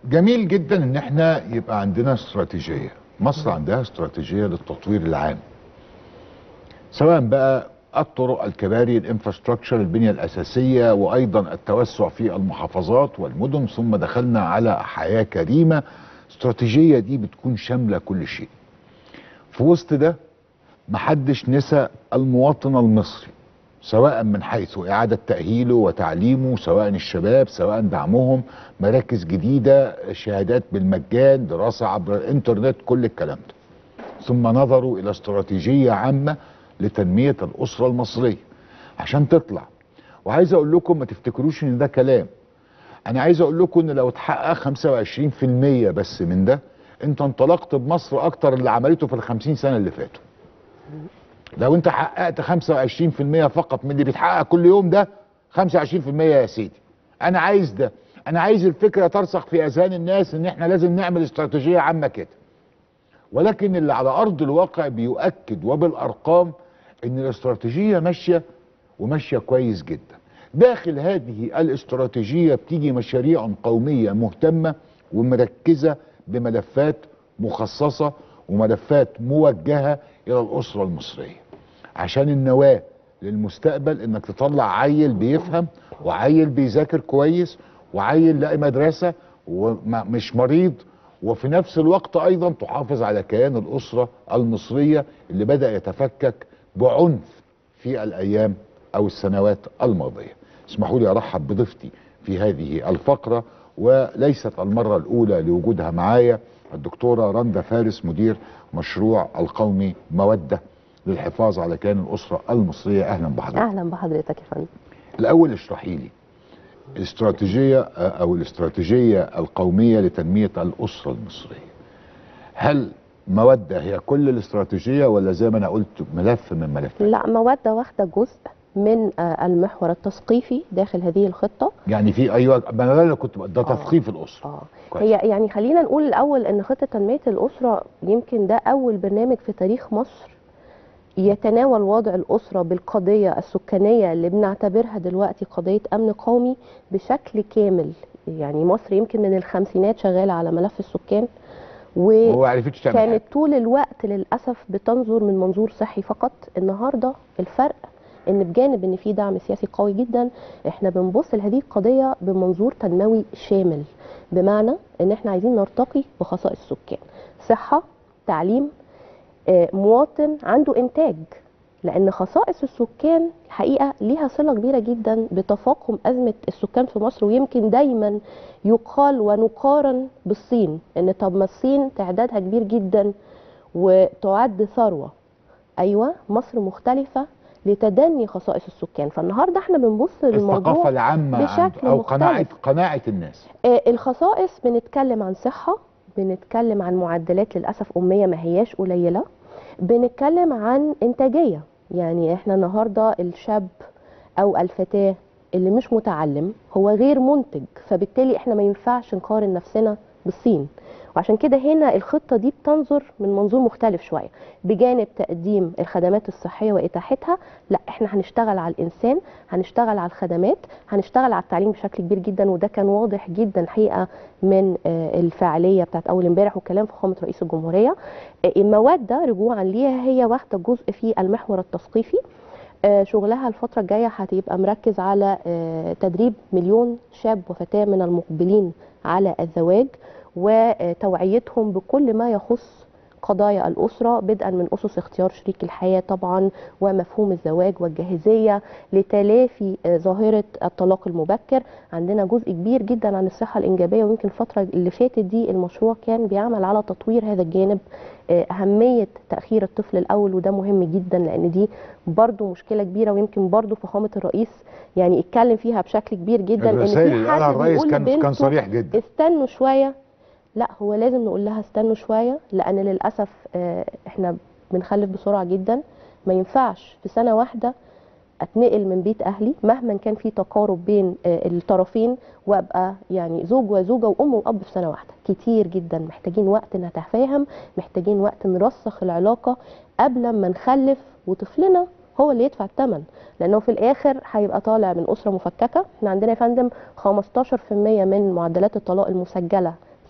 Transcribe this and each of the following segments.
جميل جدا ان احنا يبقى عندنا استراتيجيه مصر عندها استراتيجيه للتطوير العام سواء بقى الطرق الكباري الانفراستراكشر البنيه الاساسيه وايضا التوسع في المحافظات والمدن ثم دخلنا على حياه كريمه الاستراتيجيه دي بتكون شامله كل شيء في وسط ده محدش نسى المواطن المصري سواء من حيث إعادة تأهيله وتعليمه سواء الشباب سواء دعمهم مراكز جديدة شهادات بالمجان دراسة عبر الإنترنت كل الكلام ده ثم نظروا إلى استراتيجية عامة لتنمية الأسرة المصرية عشان تطلع وعايز أقول لكم ما تفتكروش إن ده كلام أنا عايز أقول لكم إن لو اتحقق 25% بس من ده أنت انطلقت بمصر أكتر اللي عملته في الخمسين سنة اللي فاتوا لو انت حققت 25% فقط من اللي بيتحقق كل يوم ده 25% يا سيدي انا عايز ده انا عايز الفكره ترسخ في اذهان الناس ان احنا لازم نعمل استراتيجيه عامه كده ولكن اللي على ارض الواقع بيؤكد وبالارقام ان الاستراتيجيه ماشيه وماشيه كويس جدا داخل هذه الاستراتيجيه بتيجي مشاريع قوميه مهتمه ومركزه بملفات مخصصه وملفات موجهه الى الاسره المصريه عشان النواه للمستقبل انك تطلع عيل بيفهم وعيل بيذاكر كويس وعيل لاقي مدرسه ومش مريض وفي نفس الوقت ايضا تحافظ على كيان الاسره المصريه اللي بدا يتفكك بعنف في الايام او السنوات الماضيه. اسمحوا لي ارحب بضيفتي في هذه الفقره وليست المره الاولى لوجودها معايا الدكتوره رندا فارس مدير مشروع القومي موده للحفاظ على كيان الاسره المصريه اهلا بحضرتك. اهلا بحضرتك يا فندم. الاول اشرحي لي الاستراتيجيه او الاستراتيجيه القوميه لتنميه الاسره المصريه. هل موده هي كل الاستراتيجيه ولا زي ما انا قلت ملف من ملفات؟ لا موده واخده جزء من المحور التثقيفي داخل هذه الخطه يعني في ايوه ما انا كنت ده تثقيف الاسره اه هي يعني خلينا نقول الاول ان خطه تنميه الاسره يمكن ده اول برنامج في تاريخ مصر يتناول وضع الأسرة بالقضية السكانية اللي بنعتبرها دلوقتي قضية أمن قومي بشكل كامل يعني مصر يمكن من الخمسينات شغالة على ملف السكان وكانت طول الوقت للأسف بتنظر من منظور صحي فقط النهاردة الفرق ان بجانب ان في دعم سياسي قوي جدا احنا بنبص لهذه القضيه بمنظور تنموي شامل بمعنى ان احنا عايزين نرتقي بخصائص السكان صحه تعليم مواطن عنده انتاج لان خصائص السكان حقيقه ليها صله كبيره جدا بتفاقم ازمه السكان في مصر ويمكن دايما يقال ونقارن بالصين ان طب ما الصين تعدادها كبير جدا وتعد ثروه ايوه مصر مختلفه لتدني خصائص السكان فالنهارده احنا بنبص للموضوع الثقافه العامه بشكل او مختلف. قناعه قناعه الناس آه الخصائص بنتكلم عن صحه بنتكلم عن معدلات للاسف اميه ما هياش قليله بنتكلم عن انتاجيه يعني احنا النهارده الشاب او الفتاه اللي مش متعلم هو غير منتج فبالتالي احنا ما ينفعش نقارن نفسنا بالصين وعشان كده هنا الخطه دي بتنظر من منظور مختلف شويه بجانب تقديم الخدمات الصحيه واتاحتها لا احنا هنشتغل على الانسان هنشتغل على الخدمات هنشتغل على التعليم بشكل كبير جدا وده كان واضح جدا حقيقه من الفعاليه بتاعت اول امبارح وكلام فخامه رئيس الجمهوريه المواد رجوعا ليها هي واخده جزء في المحور التثقيفي شغلها الفترة الجاية هتبقى مركز على تدريب مليون شاب وفتاة من المقبلين على الزواج وتوعيتهم بكل ما يخص قضايا الأسرة بدءا من أسس اختيار شريك الحياة طبعا ومفهوم الزواج والجاهزية لتلافي ظاهرة الطلاق المبكر عندنا جزء كبير جدا عن الصحة الإنجابية ويمكن الفترة اللي فاتت دي المشروع كان بيعمل على تطوير هذا الجانب أهمية تأخير الطفل الأول وده مهم جدا لأن دي برضو مشكلة كبيرة ويمكن برضو فخامة الرئيس يعني اتكلم فيها بشكل كبير جدا إن في حد الرئيس كان كان صريح جدا استنوا شوية لا هو لازم نقول لها استنوا شويه لان للاسف احنا بنخلف بسرعه جدا ما ينفعش في سنه واحده اتنقل من بيت اهلي مهما كان في تقارب بين الطرفين وابقى يعني زوج وزوجه وام واب في سنه واحده كتير جدا محتاجين وقت نتفاهم محتاجين وقت نرسخ العلاقه قبل ما نخلف وطفلنا هو اللي يدفع الثمن لانه في الاخر هيبقى طالع من اسره مفككه احنا عندنا يا فندم 15% من معدلات الطلاق المسجله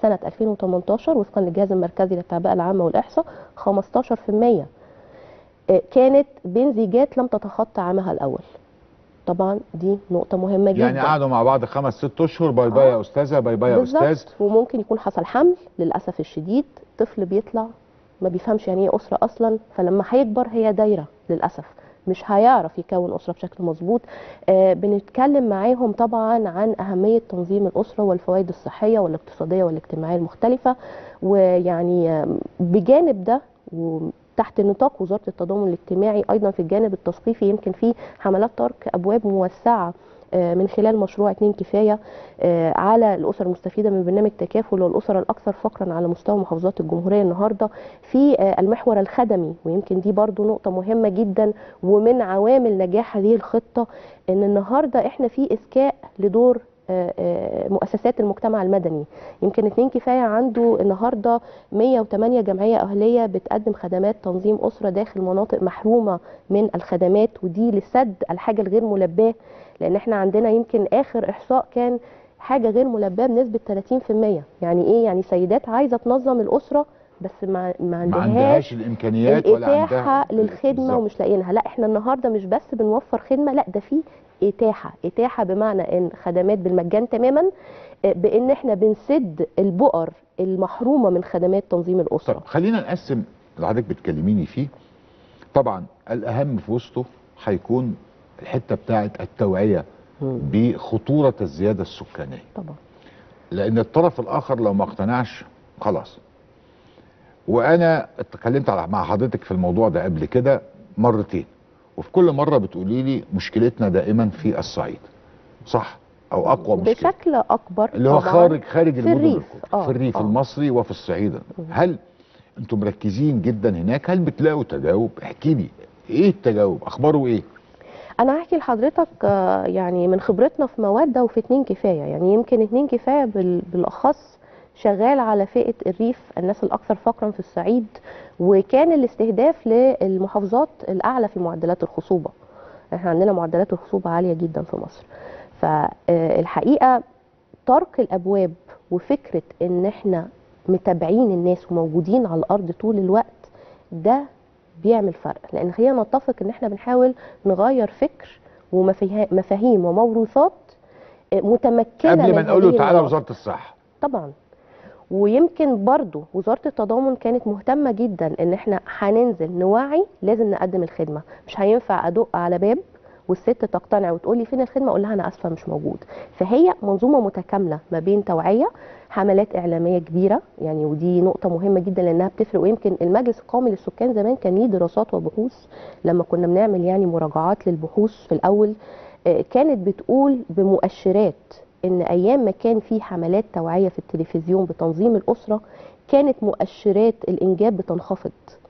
سنه 2018 وفقا للجهاز المركزي للتعبئه العامه والاحصاء 15% آه، كانت بين زيجات لم تتخطى عامها الاول طبعا دي نقطه مهمه جدا يعني قعدوا مع بعض خمس ست اشهر باي باي يا استاذه باي باي يا بالظبط. استاذ وممكن يكون حصل حمل للاسف الشديد طفل بيطلع ما بيفهمش يعني ايه اسره اصلا فلما هيكبر هي دايره للاسف مش هيعرف يكون اسره بشكل مظبوط آه بنتكلم معاهم طبعا عن اهميه تنظيم الاسره والفوائد الصحيه والاقتصاديه والاجتماعيه المختلفه ويعني آه، بجانب ده وتحت نطاق وزاره التضامن الاجتماعي ايضا في الجانب التثقيفي يمكن في حملات ترك ابواب موسعه آه، من خلال مشروع اتنين كفايه آه، على الاسر المستفيده من برنامج تكافل والاسر الاكثر فقرا على مستوى محافظات الجمهوريه النهارده في آه، المحور الخدمي ويمكن دي برضو نقطه مهمه جدا ومن عوامل نجاح هذه الخطه ان النهارده احنا في اذكاء لدور آه، آه، مؤسسات المجتمع المدني يمكن اتنين كفايه عنده النهارده 108 جمعيه اهليه بتقدم خدمات تنظيم اسره داخل مناطق محرومه من الخدمات ودي لسد الحاجه الغير ملباه لان احنا عندنا يمكن اخر احصاء كان حاجه غير ملباه بنسبه 30% يعني ايه يعني سيدات عايزه تنظم الاسره بس ما ما ما عندهاش عندهاش الامكانيات ولا الاتاحه عندها للخدمه بالظبط. ومش لاقيينها لا احنا النهارده مش بس بنوفر خدمه لا ده في اتاحه اتاحه بمعنى ان خدمات بالمجان تماما آه، بان احنا بنسد البؤر المحرومه من خدمات تنظيم الاسره طب خلينا نقسم اللي حضرتك بتكلميني فيه طبعا الاهم في وسطه هيكون الحته بتاعه التوعيه بخطوره الزياده السكانيه طبعا لان الطرف الاخر لو ما اقتنعش خلاص وانا اتكلمت على مع حضرتك في الموضوع ده قبل كده مرتين وفي كل مره بتقولي لي مشكلتنا دائما في الصعيد صح او اقوى مشكله بشكل اكبر اللي هو طبعاً خارج خارج في المدن الريف. الكبرى آه، في الريف آه. المصري وفي الصعيد هل انتم مركزين جدا هناك هل بتلاقوا تجاوب احكي لي ايه التجاوب اخباره ايه انا هحكي لحضرتك آه، يعني من خبرتنا في موده وفي اتنين كفايه يعني يمكن اتنين كفايه بال- بالاخص شغال على فئه الريف الناس الاكثر فقرا في الصعيد وكان الاستهداف للمحافظات الاعلى في معدلات الخصوبه احنا عندنا معدلات الخصوبه عاليه جدا في مصر فالحقيقه طرق الابواب وفكره ان احنا متابعين الناس وموجودين على الارض طول الوقت ده بيعمل فرق لان خلينا نتفق ان احنا بنحاول نغير فكر ومفاهيم وموروثات متمكنه قبل ما من نقول له هذه تعالى المناطق. وزاره الصحه طبعا ويمكن برضو وزارة التضامن كانت مهتمة جدا ان احنا هننزل نوعي لازم نقدم الخدمة مش هينفع ادق على باب والست تقتنع وتقول لي فين الخدمة اقول لها انا اسفة مش موجود فهي منظومة متكاملة ما بين توعية حملات اعلامية كبيرة يعني ودي نقطة مهمة جدا لانها بتفرق ويمكن المجلس القومي للسكان زمان كان ليه دراسات وبحوث لما كنا بنعمل يعني مراجعات للبحوث في الاول آه، كانت بتقول بمؤشرات ان ايام ما كان في حملات توعيه في التلفزيون بتنظيم الاسره كانت مؤشرات الانجاب بتنخفض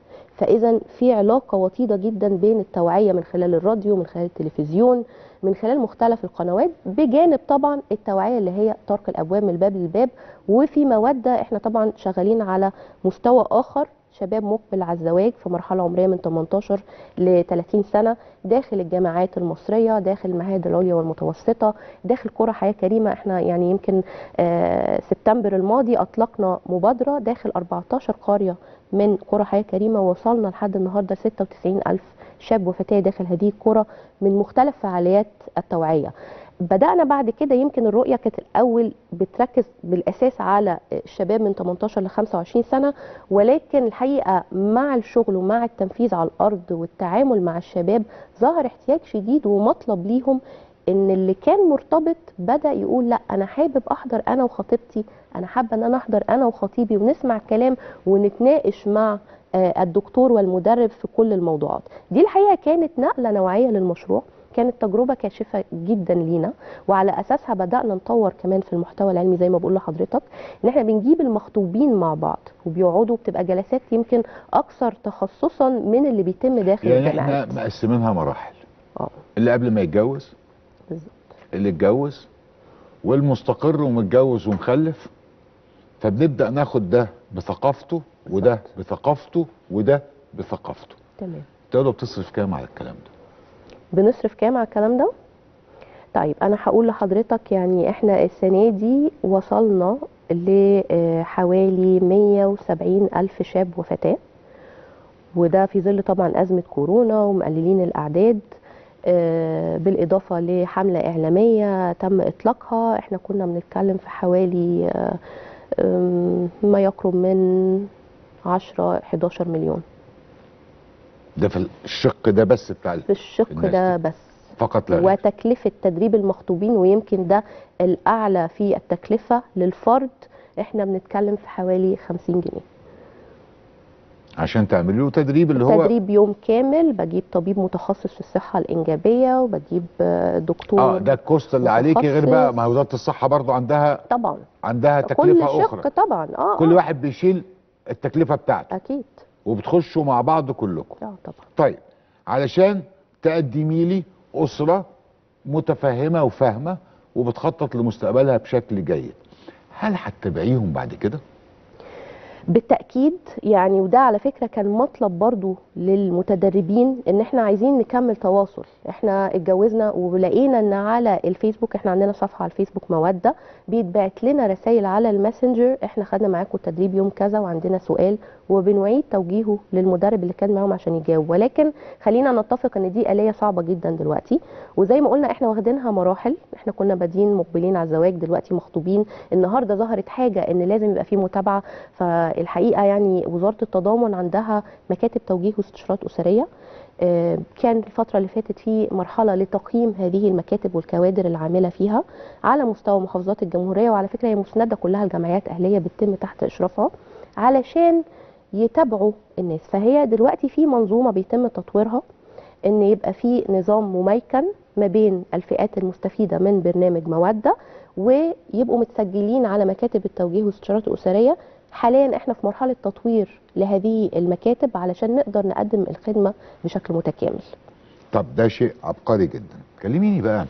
فاذا في علاقه وطيده جدا بين التوعيه من خلال الراديو من خلال التلفزيون من خلال مختلف القنوات بجانب طبعا التوعيه اللي هي طرق الابواب من الباب للباب وفي موده احنا طبعا شغالين على مستوى اخر شباب مقبل على الزواج في مرحله عمريه من 18 ل 30 سنه داخل الجامعات المصريه داخل المعاهد العليا والمتوسطه داخل قرى حياه كريمه احنا يعني يمكن آه سبتمبر الماضي اطلقنا مبادره داخل 14 قريه من قرى حياه كريمه وصلنا لحد النهارده 96 الف شاب وفتاه داخل هذه القرى من مختلف فعاليات التوعيه بدأنا بعد كده يمكن الرؤية كانت الأول بتركز بالأساس على الشباب من 18 ل 25 سنة ولكن الحقيقة مع الشغل ومع التنفيذ على الأرض والتعامل مع الشباب ظهر احتياج شديد ومطلب ليهم ان اللي كان مرتبط بدا يقول لا انا حابب احضر انا وخطيبتي انا حابه ان انا احضر انا وخطيبي ونسمع كلام ونتناقش مع آه، الدكتور والمدرب في كل الموضوعات دي الحقيقه كانت نقله نوعيه للمشروع كانت تجربه كاشفه جدا لينا وعلى اساسها بدانا نطور كمان في المحتوى العلمي زي ما بقول لحضرتك ان احنا بنجيب المخطوبين مع بعض وبيقعدوا بتبقى جلسات يمكن اكثر تخصصا من اللي بيتم داخل يعني الجامعات احنا مقسمينها مراحل اه اللي قبل ما يتجوز بالظبط اللي اتجوز والمستقر ومتجوز ومخلف فبنبدا ناخد ده بثقافته وده بثقافته وده بثقافته تمام تقدر بتصرف كام على الكلام ده بنصرف كام على الكلام ده طيب انا هقول لحضرتك يعني احنا السنه دي وصلنا لحوالي 170 ألف شاب وفتاة وده في ظل طبعا أزمة كورونا ومقللين الأعداد آه، بالإضافة لحملة إعلامية تم إطلاقها احنا كنا بنتكلم في حوالي آه، آم، ما يقرب من 10 11 مليون ده في الشق ده بس بتاع ال- في الشق الناس ده دي. بس فقط لا غير. وتكلفة تدريب المخطوبين ويمكن ده الأعلى في التكلفة للفرد احنا بنتكلم في حوالي 50 جنيه عشان تعملي له تدريب اللي هو تدريب يوم كامل بجيب طبيب متخصص في الصحة الإنجابية وبجيب آه، دكتور اه ده الكوست اللي عليكي غير بقى متخصص. ما وزاره الصحه برضو عندها طبعا عندها كل تكلفه شق اخرى طبعا اه كل آه، واحد بيشيل التكلفه بتاعته أكيد وبتخشوا مع بعض كلكم اه طبعا طيب علشان تقدمي لي اسره متفهمه وفاهمه وبتخطط لمستقبلها بشكل جيد هل هتتابعيهم بعد كده بالتأكيد يعني وده على فكرة كان مطلب برضو للمتدربين ان احنا عايزين نكمل تواصل احنا اتجوزنا ولقينا ان على الفيسبوك احنا عندنا صفحة على الفيسبوك مودة بيتبعت لنا رسائل على الماسنجر احنا خدنا معاكم تدريب يوم كذا وعندنا سؤال وبنعيد توجيهه للمدرب اللي كان معاهم عشان يجاوب ولكن خلينا نتفق ان دي آلية صعبة جدا دلوقتي وزي ما قلنا احنا واخدينها مراحل احنا كنا بادئين مقبلين على الزواج دلوقتي مخطوبين النهارده ظهرت حاجة ان لازم يبقى في متابعة فالحقيقه يعني وزاره التضامن عندها مكاتب توجيه واستشارات اسريه آه، كان الفتره اللي فاتت في مرحله لتقييم هذه المكاتب والكوادر العامله فيها على مستوى محافظات الجمهوريه وعلى فكره هي مسنده كلها لجمعيات اهليه بتتم تحت اشرافها علشان يتابعوا الناس فهي دلوقتي في منظومه بيتم تطويرها ان يبقى في نظام مميكن ما بين الفئات المستفيده من برنامج موده ويبقوا متسجلين على مكاتب التوجيه والاستشارات الاسريه حاليا احنا في مرحله تطوير لهذه المكاتب علشان نقدر نقدم الخدمه بشكل متكامل طب ده شيء عبقري جدا كلميني بقى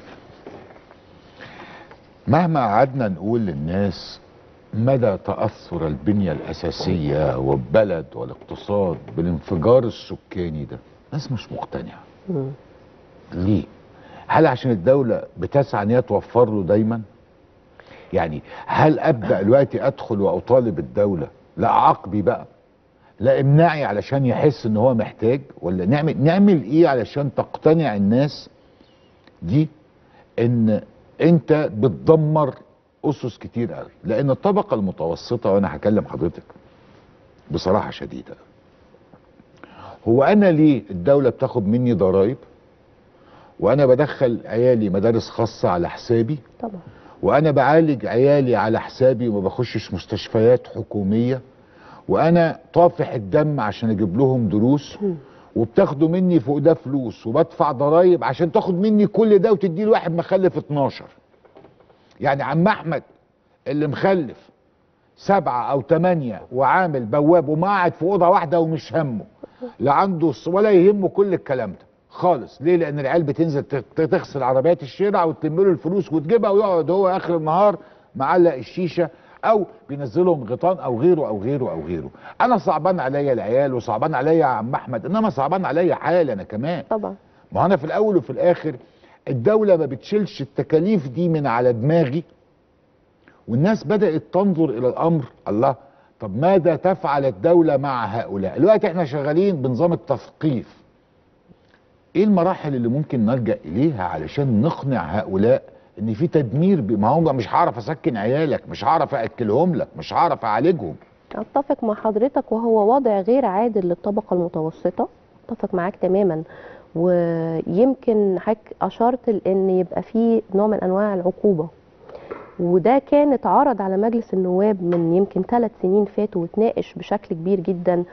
مهما قعدنا نقول للناس مدى تأثر البنية الأساسية والبلد والاقتصاد بالانفجار السكاني ده ناس مش مقتنعة مم. ليه؟ هل عشان الدولة بتسعى ان هي توفر له دايما؟ يعني هل ابدا دلوقتي ادخل واطالب الدولة لا عقبي بقى لا امنعي علشان يحس ان هو محتاج ولا نعمل نعمل ايه علشان تقتنع الناس دي ان انت بتدمر اسس كتير قوي لان الطبقة المتوسطة وانا هكلم حضرتك بصراحة شديدة هو انا ليه الدولة بتاخد مني ضرائب وانا بدخل عيالي مدارس خاصة على حسابي طبعا وانا بعالج عيالي على حسابي وما بخشش مستشفيات حكومية وانا طافح الدم عشان اجيب لهم دروس مم. وبتاخدوا مني فوق ده فلوس وبدفع ضرايب عشان تاخد مني كل ده وتدي لواحد مخلف 12 يعني عم احمد اللي مخلف سبعة او تمانية وعامل بواب ومقعد في اوضه واحده ومش همه لا عنده ص- ولا يهمه كل الكلام ده خالص ليه لان العيال بتنزل ت- ت- تغسل عربيات الشارع وتلم له الفلوس وتجيبها ويقعد هو اخر النهار معلق الشيشه او بينزلهم غيطان او غيره او غيره او غيره انا صعبان عليا العيال وصعبان عليا يا عم احمد انما صعبان عليا حالي انا كمان طبعا ما انا في الاول وفي الاخر الدولة ما بتشيلش التكاليف دي من على دماغي والناس بدأت تنظر الى الامر الله طب ماذا تفعل الدولة مع هؤلاء دلوقتي احنا شغالين بنظام التثقيف ايه المراحل اللي ممكن نلجأ اليها علشان نقنع هؤلاء ان في تدمير ب- ما هو مش هعرف اسكن عيالك مش هعرف اكلهم لك مش هعرف اعالجهم اتفق مع حضرتك وهو وضع غير عادل للطبقه المتوسطه اتفق معاك تماما ويمكن حضرتك اشرت لان يبقى في نوع من انواع العقوبه وده كان اتعرض على مجلس النواب من يمكن ثلاث سنين فاتوا واتناقش بشكل كبير جدا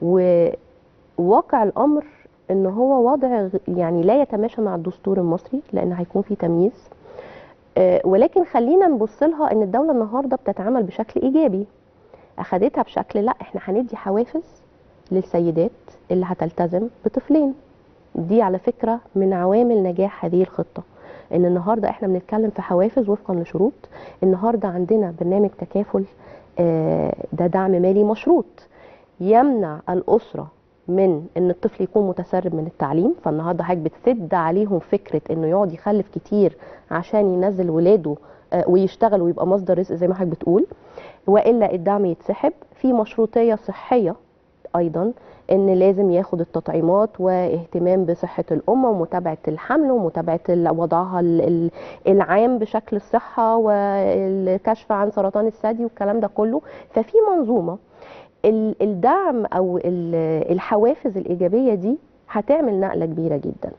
وواقع الامر ان هو وضع غ- يعني لا يتماشى مع الدستور المصري لان هيكون في تمييز آه، ولكن خلينا نبص لها ان الدوله النهارده بتتعامل بشكل ايجابي اخدتها بشكل لا احنا هندي حوافز للسيدات اللي هتلتزم بطفلين دي على فكره من عوامل نجاح هذه الخطه ان النهارده احنا بنتكلم في حوافز وفقا لشروط النهارده عندنا برنامج تكافل آه، ده دعم مالي مشروط يمنع الاسره من ان الطفل يكون متسرب من التعليم فالنهارده حضرتك بتسد عليهم فكره انه يقعد يخلف كتير عشان ينزل ولاده آه، ويشتغل ويبقى مصدر رزق زي ما حضرتك بتقول والا الدعم يتسحب في مشروطيه صحيه ايضا ان لازم ياخد التطعيمات واهتمام بصحه الام ومتابعه الحمل ومتابعه ال- وضعها ال- ال- العام بشكل الصحه والكشف عن سرطان الثدي والكلام ده كله ففي منظومه ال- الدعم او ال- الحوافز الايجابيه دي هتعمل نقله كبيره جدا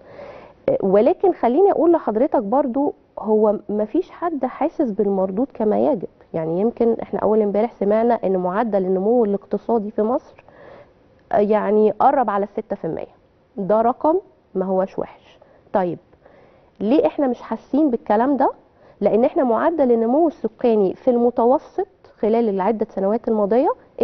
ولكن خليني اقول لحضرتك برضو هو مفيش حد حاسس بالمردود كما يجب يعني يمكن احنا اول امبارح سمعنا ان معدل النمو الاقتصادي في مصر يعني قرب على 6% ده رقم ما هوش وحش طيب ليه احنا مش حاسين بالكلام ده لان احنا معدل النمو السكاني في المتوسط خلال العدة سنوات الماضية 2.5%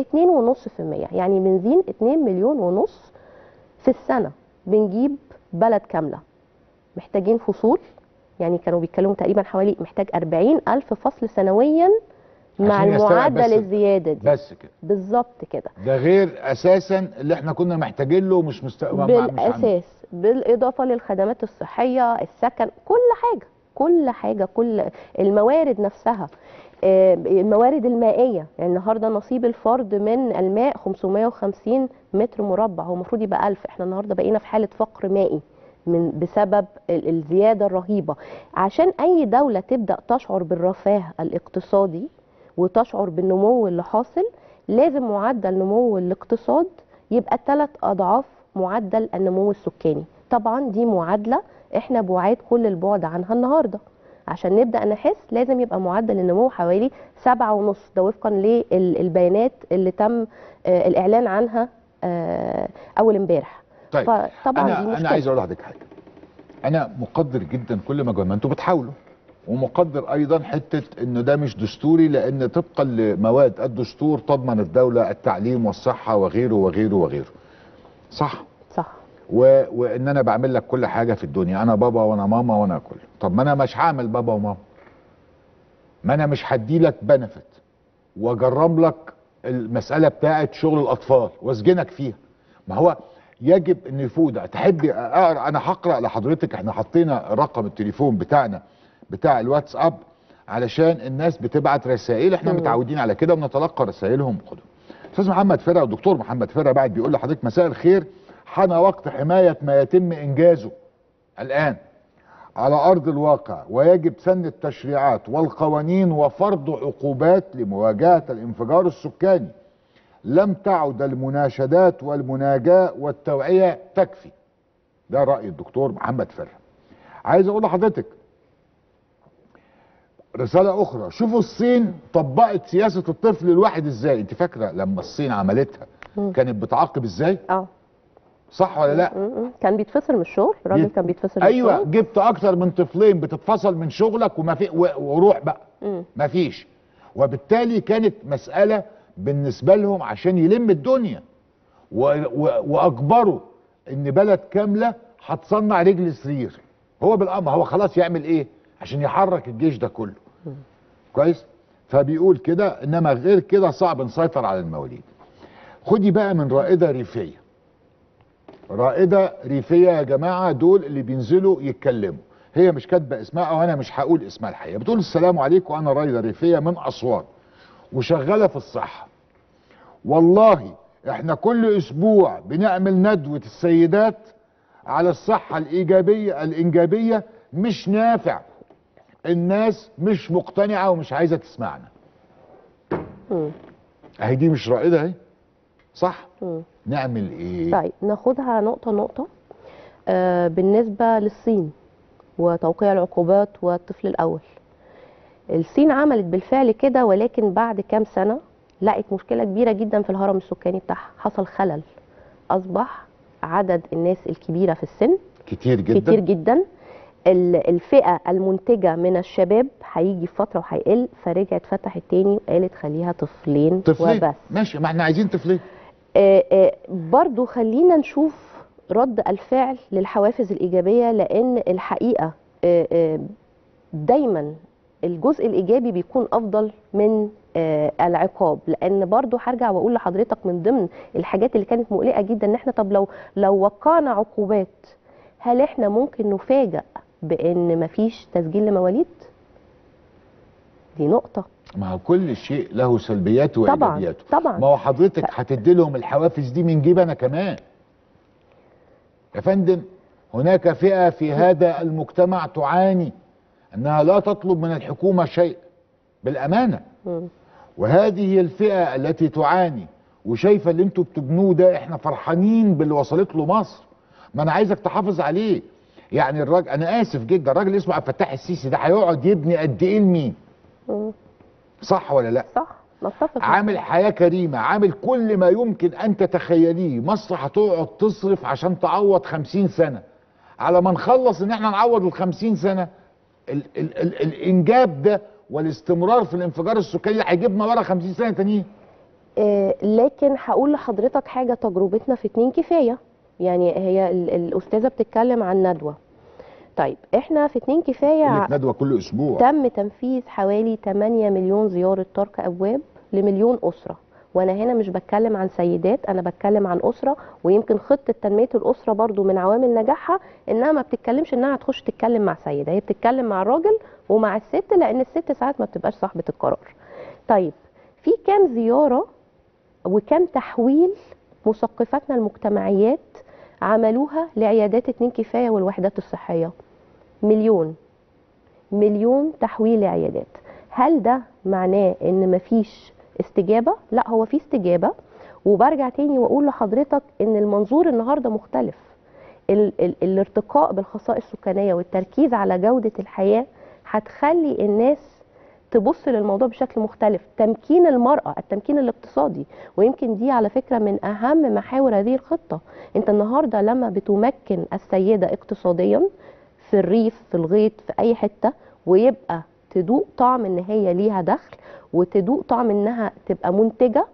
يعني بنزين 2 مليون ونص في السنة بنجيب بلد كاملة محتاجين فصول يعني كانوا بيتكلموا تقريبا حوالي محتاج 40 ألف فصل سنويا مع عشان يستوعب المعدل بس- الزيادة دي بس كده بالظبط كده ده غير اساسا اللي احنا كنا محتاجين له مش مست... ما- مش عندنا. بالاساس بالاضافه للخدمات الصحيه السكن كل حاجه كل حاجه كل الموارد نفسها آه، الموارد المائيه يعني النهارده نصيب الفرد من الماء 550 متر مربع هو المفروض يبقى 1000 احنا النهارده بقينا في حاله فقر مائي من بسبب ال- الزياده الرهيبه عشان اي دوله تبدا تشعر بالرفاه الاقتصادي وتشعر بالنمو اللي حاصل لازم معدل نمو الاقتصاد يبقى ثلاث اضعاف معدل النمو السكاني طبعا دي معادله احنا بعاد كل البعد عنها النهارده عشان نبدا نحس لازم يبقى معدل النمو حوالي سبعة ونص ده وفقا للبيانات اللي تم آه، الاعلان عنها آه، اول امبارح طيب فطبعا دي انا مشكله انا عايز اقول لحضرتك حاجه انا مقدر جدا كل ما ما انتوا بتحاولوا ومقدر ايضا حته انه ده مش دستوري لان طبقا لمواد الدستور تضمن الدوله التعليم والصحه وغيره وغيره وغيره صح صح و... وان انا بعمل لك كل حاجه في الدنيا انا بابا وانا ماما وانا كل طب ما انا مش هعمل بابا وماما ما انا مش هدي لك بنفت واجرم لك المساله بتاعه شغل الاطفال واسجنك فيها ما هو يجب ان يفوق ده تحب اقرا انا هقرا لحضرتك احنا حطينا رقم التليفون بتاعنا بتاع الواتساب علشان الناس بتبعت رسائل احنا مم. متعودين على كده بنتلقى رسائلهم خدوا استاذ محمد فرقه والدكتور محمد فرقه بعد بيقول لحضرتك مساء الخير حان وقت حمايه ما يتم انجازه الان على ارض الواقع ويجب سن التشريعات والقوانين وفرض عقوبات لمواجهه الانفجار السكاني لم تعد المناشدات والمناجاه والتوعيه تكفي ده راي الدكتور محمد فرقه عايز اقول لحضرتك رسالة أخرى شوفوا الصين طبقت سياسة الطفل الواحد إزاي أنت فاكرة لما الصين عملتها مم. كانت بتعاقب إزاي اه صح ولا لا م- م. كان بيتفصل من الشغل الراجل يت- كان بيتفصل من أيوة الشغل جبت أكتر من طفلين بتتفصل من شغلك وما في و- وروح بقى مم. مفيش وبالتالي كانت مسألة بالنسبة لهم عشان يلم الدنيا و... و... وأجبروا إن بلد كاملة هتصنع رجل سرير هو بالأمر هو خلاص يعمل إيه عشان يحرك الجيش ده كله كويس فبيقول كده انما غير كده صعب نسيطر على المواليد خدي بقى من رائده ريفيه رائده ريفيه يا جماعه دول اللي بينزلوا يتكلموا هي مش كاتبه اسمها او انا مش هقول اسمها الحقيقه بتقول السلام عليكم انا رائده ريفيه من اسوان وشغاله في الصحه والله احنا كل اسبوع بنعمل ندوه السيدات على الصحه الايجابيه الانجابيه مش نافع الناس مش مقتنعه ومش عايزه تسمعنا مم. اهي دي مش رائده اهي صح مم. نعمل ايه طيب ناخدها نقطة نقطة آه بالنسبة للصين وتوقيع العقوبات والطفل الأول الصين عملت بالفعل كده ولكن بعد كام سنة لقت مشكلة كبيرة جدا في الهرم السكاني بتاعها حصل خلل أصبح عدد الناس الكبيرة في السن كتير جدا كتير جدا ال- الفئة المنتجة من الشباب هيجي في فترة وهيقل فرجعت فتحت تاني وقالت خليها طفلين طفلين وبس ماشي ما احنا عايزين طفلين آه، آه، برضو خلينا نشوف رد الفعل للحوافز الإيجابية لأن الحقيقة آه، آه، دايما الجزء الإيجابي بيكون أفضل من آه، العقاب لأن برضو هرجع وأقول لحضرتك من ضمن الحاجات اللي كانت مقلقة جدا إن احنا طب لو لو وقعنا عقوبات هل احنا ممكن نفاجأ بأن مفيش تسجيل لمواليد؟ دي نقطه ما هو كل شيء له سلبياته طبعا وايجابياته طبعا ما هو حضرتك هتدي لهم الحوافز دي من جيب انا كمان يا فندم هناك فئه في هذا المجتمع تعاني انها لا تطلب من الحكومه شيء بالامانه مم. وهذه هي الفئه التي تعاني وشايفه اللي انتوا بتبنوه ده احنا فرحانين باللي وصلت له مصر ما انا عايزك تحافظ عليه يعني الراجل انا اسف جدا الراجل اللي اسمه عبد الفتاح السيسي ده هيقعد يبني قد ايه لمين مم. صح ولا لا صح نتفق عامل حياه كريمه عامل كل ما يمكن ان تتخيليه مصر هتقعد تصرف عشان تعوض خمسين سنه على ما نخلص ان احنا نعوض الخمسين سنه ال ال ال الانجاب ده والاستمرار في الانفجار السكاني هيجيبنا ورا 50 سنه تانيين آه، لكن هقول لحضرتك حاجه تجربتنا في اتنين كفايه يعني هي ال- الاستاذه بتتكلم عن ندوه طيب احنا في اتنين كفايه قلت ندوه كل اسبوع تم تنفيذ حوالي 8 مليون زيارة ترك أبواب لمليون أسرة وأنا هنا مش بتكلم عن سيدات أنا بتكلم عن أسرة ويمكن خطة تنمية الأسرة برضو من عوامل نجاحها إنها ما بتتكلمش إنها هتخش تتكلم مع سيدة هي بتتكلم مع الراجل ومع الست لأن الست ساعات ما بتبقاش صاحبة القرار طيب في كام زيارة وكام تحويل مثقفتنا المجتمعيات عملوها لعيادات اتنين كفاية والوحدات الصحية مليون مليون تحويل عيادات هل ده معناه ان مفيش استجابه لا هو في استجابه وبرجع تاني واقول لحضرتك ان المنظور النهارده مختلف ال ال الارتقاء بالخصائص السكانيه والتركيز على جوده الحياه هتخلي الناس تبص للموضوع بشكل مختلف تمكين المرأة التمكين الاقتصادي ويمكن دي على فكرة من أهم محاور هذه الخطة أنت النهاردة لما بتمكن السيدة اقتصاديا في الريف في الغيط في أي حتة ويبقى تدوق طعم ان هي ليها دخل وتدوق طعم انها تبقى منتجه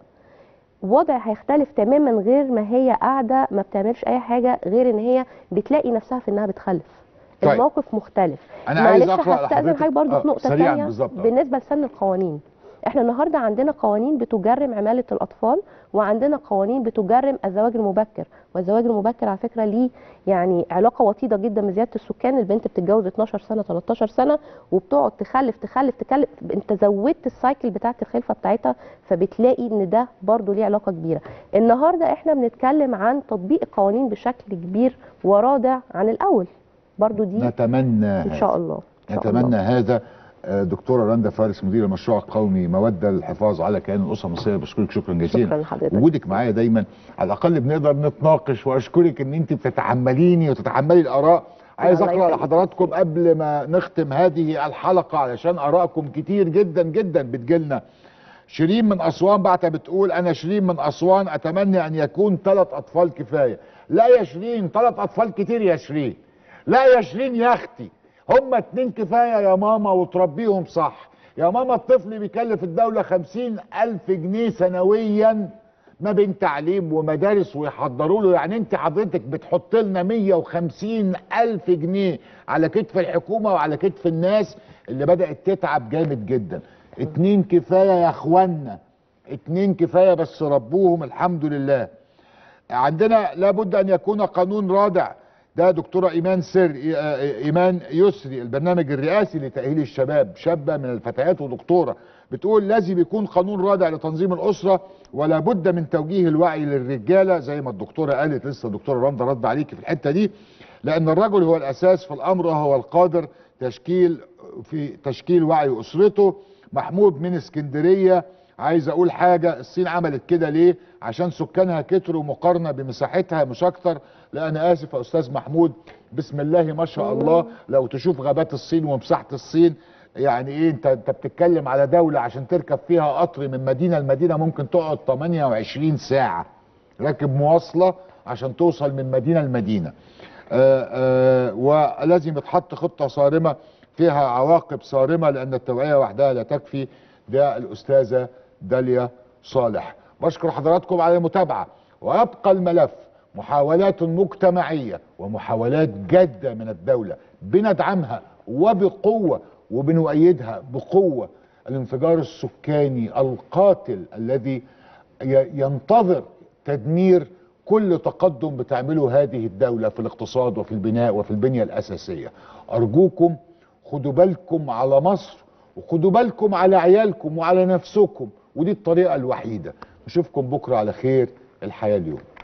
وضع هيختلف تماما غير ما هي قاعده ما بتعملش اي حاجه غير ان هي بتلاقي نفسها في انها بتخلف طيب. الموقف مختلف انا عايز معلش اقرا هستأذن لحضرتك حضرتك برضه آه، في نقطه سريعا ثانيه بالظبط آه. بالنسبه لسن القوانين احنا النهارده عندنا قوانين بتجرم عماله الاطفال وعندنا قوانين بتجرم الزواج المبكر والزواج المبكر على فكره ليه يعني علاقه وطيده جدا بزياده السكان البنت بتتجوز 12 سنه 13 سنه وبتقعد تخلف تخلف تخلف انت زودت السايكل بتاعت الخلفه بتاعتها فبتلاقي ان ده برضو ليه علاقه كبيره النهارده احنا بنتكلم عن تطبيق القوانين بشكل كبير ورادع عن الاول برضو دي نتمنى ان شاء الله إن شاء نتمنى الله. هذا آه، دكتوره رندا فارس مدير المشروع القومي موده للحفاظ على كيان الاسره المصريه بشكرك شكرا جزيلا شكرا لحضرتك وجودك معايا دايما على الاقل بنقدر نتناقش واشكرك ان انت بتتحمليني وتتحملي الاراء عايز الله اقرا يخليك. لحضراتكم قبل ما نختم هذه الحلقه علشان ارائكم كتير جدا جدا بتجيلنا شيرين من اسوان بعتها بتقول انا شيرين من اسوان اتمنى ان يكون ثلاث اطفال كفايه لا يا شيرين ثلاث اطفال كتير يا شيرين لا يا شيرين يا اختي هما اتنين كفايه يا ماما وتربيهم صح يا ماما الطفل بيكلف الدوله خمسين الف جنيه سنويا ما بين تعليم ومدارس ويحضروا له يعني انت حضرتك بتحط لنا 150 الف جنيه على كتف الحكومه وعلى كتف الناس اللي بدات تتعب جامد جدا اتنين كفايه يا اخوانا اتنين كفايه بس ربوهم الحمد لله عندنا لابد ان يكون قانون رادع ده دكتوره ايمان سر ايمان يسري البرنامج الرئاسي لتاهيل الشباب شابه من الفتيات ودكتوره بتقول لازم يكون قانون رادع لتنظيم الاسره ولا بد من توجيه الوعي للرجاله زي ما الدكتوره قالت لسه الدكتوره رندا رد عليكي في الحته دي لان الرجل هو الاساس في الامر وهو القادر تشكيل في تشكيل وعي اسرته محمود من اسكندريه عايز اقول حاجه الصين عملت كده ليه عشان سكانها كتروا مقارنه بمساحتها مش اكتر لا انا اسف يا استاذ محمود بسم الله ما شاء الله لو تشوف غابات الصين ومساحه الصين يعني ايه انت انت بتتكلم على دوله عشان تركب فيها قطر من مدينه لمدينه ممكن تقعد 28 ساعه راكب مواصله عشان توصل من مدينه لمدينه آآ آآ ولازم يتحط خطه صارمه فيها عواقب صارمه لان التوعيه وحدها لا تكفي ده الاستاذه داليا صالح بشكر حضراتكم على المتابعه ويبقى الملف محاولات مجتمعيه ومحاولات جاده من الدوله بندعمها وبقوه وبنؤيدها بقوه الانفجار السكاني القاتل الذي ينتظر تدمير كل تقدم بتعمله هذه الدولة في الاقتصاد وفي البناء وفي البنية الأساسية أرجوكم خدوا بالكم على مصر وخدوا بالكم على عيالكم وعلى نفسكم ودي الطريقه الوحيده نشوفكم بكره على خير الحياه اليوم